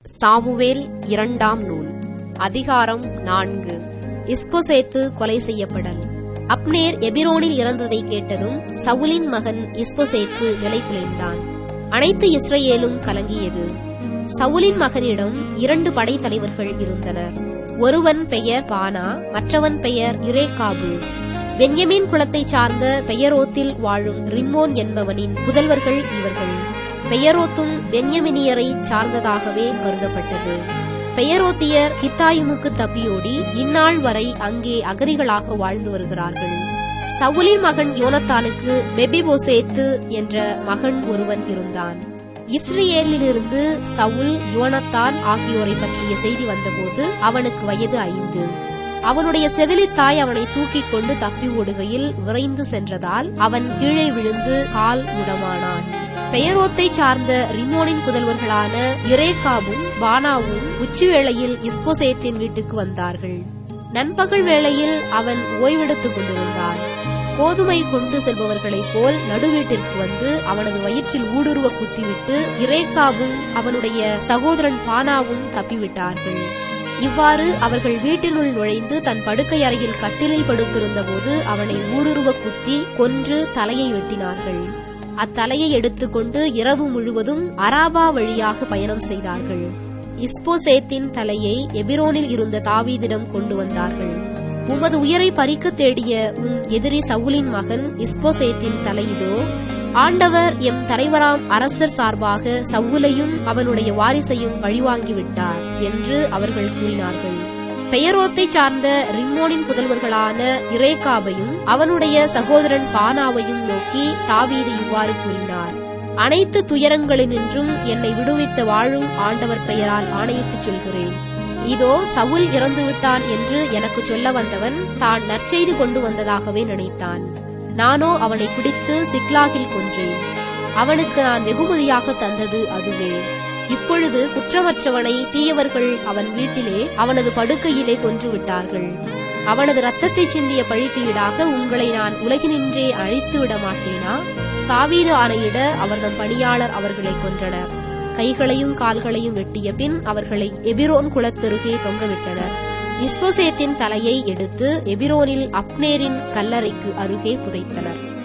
Samuel இரண்டாம் நூல் அதிகாரம் நான்கு இஸ்போசேத்து கொலை செய்யப்படல் அப்னேர் எபிரோனில் இறந்ததை கேட்டதும் சவுலின் மகன் இஸ்போசேத்து நிலை குலைந்தான் அனைத்து இஸ்ரேலும் கலங்கியது சவுலின் மகனிடம் இரண்டு படைத்தலைவர்கள் இருந்தனர் ஒருவன் பெயர் பானா மற்றவன் பெயர் இரேகாபு பென்யமீன் குலத்தைச் சார்ந்த பெயரோத்தில் வாழும் ரிம்மோன் என்பவனின் புதல்வர்கள் இவர்கள் பெயரோத்தும் பென்யமினியரை சார்ந்ததாகவே கருதப்பட்டது பெயரோத்தியர் கித்தாயுமுக்கு தப்பியோடி இந்நாள் வரை அங்கே அகரிகளாக வாழ்ந்து வருகிறார்கள் சவுலின் மகன் யோனத்தானுக்கு மெபிபோசேத்து என்ற மகன் ஒருவன் இருந்தான் இஸ்ரேலிலிருந்து சவுல் யோனத்தான் ஆகியோரை பற்றிய செய்தி வந்தபோது அவனுக்கு வயது ஐந்து அவனுடைய செவிலித்தாய் அவனை தூக்கிக் கொண்டு தப்பி ஓடுகையில் விரைந்து சென்றதால் அவன் கீழே விழுந்து கால் முடமானான் பெயரோத்தை சார்ந்த ரிமோனின் புதல்வர்களான இரேகாவும் பானாவும் உச்சிவேளையில் இஸ்போசேத்தின் வீட்டுக்கு வந்தார்கள் நண்பகல் வேளையில் அவன் ஓய்வெடுத்துக் கொண்டிருந்தான் கோதுமை கொண்டு செல்பவர்களைப் போல் நடுவீட்டிற்கு வந்து அவனது வயிற்றில் ஊடுருவ குத்திவிட்டு இரேகாவும் அவனுடைய சகோதரன் பானாவும் தப்பிவிட்டார்கள் இவ்வாறு அவர்கள் வீட்டினுள் நுழைந்து தன் படுக்கை அறையில் கட்டிலில் படுத்திருந்தபோது அவனை ஊடுருவ குத்தி கொன்று தலையை வெட்டினார்கள் அத்தலையை எடுத்துக்கொண்டு இரவு முழுவதும் அராபா வழியாக பயணம் செய்தார்கள் இஸ்போசேத்தின் தலையை எபிரோனில் இருந்த தாவீதிடம் கொண்டு வந்தார்கள் உமது உயிரை பறிக்க தேடிய உன் எதிரி சவுலின் மகன் இஸ்போசேத்தின் தலை இதோ ஆண்டவர் எம் தலைவராம் அரசர் சார்பாக சவுலையும் அவனுடைய வாரிசையும் பழிவாங்கிவிட்டார் என்று அவர்கள் கூறினார்கள் பெயரோத்தை சார்ந்த ரிம்மோனின் புதல்வர்களான இரேகாவையும் அவனுடைய சகோதரன் பானாவையும் நோக்கி தாவீது இவ்வாறு கூறினார் அனைத்து துயரங்களினின்றும் என்னை விடுவித்த வாழும் ஆண்டவர் பெயரால் ஆணையிட்டுச் சொல்கிறேன் இதோ சவுல் இறந்துவிட்டான் என்று எனக்கு சொல்ல வந்தவன் தான் நற்செய்தி கொண்டு வந்ததாகவே நினைத்தான் நானோ அவனை பிடித்து சிக்லாகில் கொன்றேன் அவனுக்கு நான் வெகுமதியாக தந்தது அதுவே இப்பொழுது குற்றமற்றவனை தீயவர்கள் அவன் வீட்டிலே அவனது படுக்கையிலே கொன்று விட்டார்கள் அவனது ரத்தத்தை சிந்திய பழிக்கு ஈடாக உங்களை நான் உலகினின்றே அழித்து விட மாட்டேனா தாவீது ஆணையிட அவர்தம் பணியாளர் அவர்களை கொன்றனர் கைகளையும் கால்களையும் வெட்டிய பின் அவர்களை எபிரோன் குளத்தருகே தொங்கவிட்டனர் இஸ்போசேத்தின் தலையை எடுத்து எபிரோனில் அப்னேரின் கல்லறைக்கு அருகே புதைத்தனர்